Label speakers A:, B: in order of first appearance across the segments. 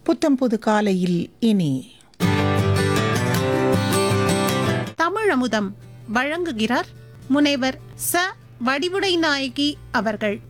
A: புத்தம்புது காலையில் இனி
B: தமிழமுதம் வழங்குகிறார் முனைவர் ச வடிவுடை நாயகி அவர்கள்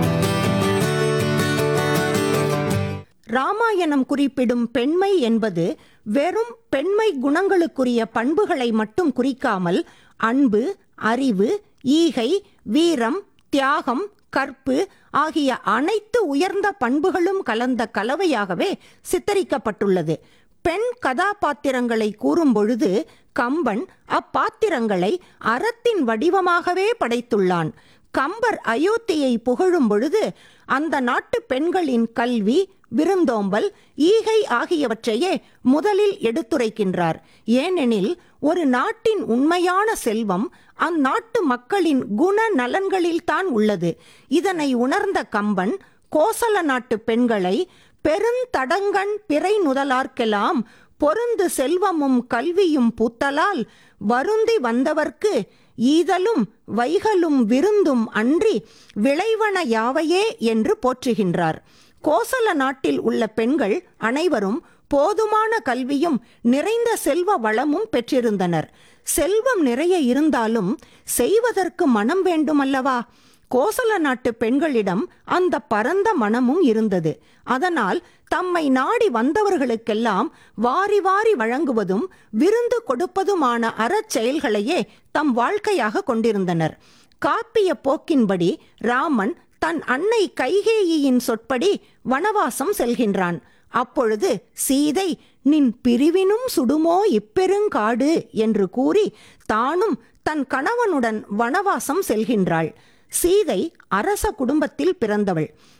C: ராமாயணம் குறிப்பிடும் பெண்மை என்பது வெறும் பெண்மை குணங்களுக்குரிய பண்புகளை மட்டும் குறிக்காமல் அன்பு அறிவு ஈகை வீரம் தியாகம் கற்பு ஆகிய அனைத்து உயர்ந்த பண்புகளும் கலந்த கலவையாகவே சித்தரிக்கப்பட்டுள்ளது பெண் கதாபாத்திரங்களை கூறும் பொழுது கம்பன் அப்பாத்திரங்களை அறத்தின் வடிவமாகவே படைத்துள்ளான் கம்பர் அயோத்தியை புகழும் பொழுது அந்த நாட்டு பெண்களின் கல்வி விருந்தோம்பல் ஈகை ஆகியவற்றையே முதலில் எடுத்துரைக்கின்றார் ஏனெனில் ஒரு நாட்டின் உண்மையான செல்வம் அந்நாட்டு மக்களின் குண நலன்களில்தான் உள்ளது இதனை உணர்ந்த கம்பன் கோசல நாட்டு பெண்களை பெருந்தடங்கண் பிறை நுதலார்க்கெல்லாம் பொருந்து செல்வமும் கல்வியும் பூத்தலால் வருந்தி வந்தவர்க்கு ஈதலும் வைகலும் விருந்தும் அன்றி விளைவன யாவையே என்று போற்றுகின்றார் கோசல நாட்டில் உள்ள பெண்கள் அனைவரும் போதுமான கல்வியும் நிறைந்த செல்வ வளமும் பெற்றிருந்தனர் செல்வம் நிறைய இருந்தாலும் செய்வதற்கு மனம் வேண்டுமல்லவா கோசல நாட்டு பெண்களிடம் அந்த பரந்த மனமும் இருந்தது அதனால் தம்மை நாடி வந்தவர்களுக்கெல்லாம் வாரி வாரி வழங்குவதும் விருந்து கொடுப்பதுமான அறச் செயல்களையே தம் வாழ்க்கையாக கொண்டிருந்தனர் காப்பிய போக்கின்படி ராமன் தன் அன்னை கைகேயியின் சொற்படி வனவாசம் செல்கின்றான் அப்பொழுது சீதை நின் பிரிவினும் சுடுமோ இப்பெருங்காடு என்று கூறி தானும் தன் கணவனுடன் வனவாசம் செல்கின்றாள் சீதை அரச குடும்பத்தில் பிறந்தவள்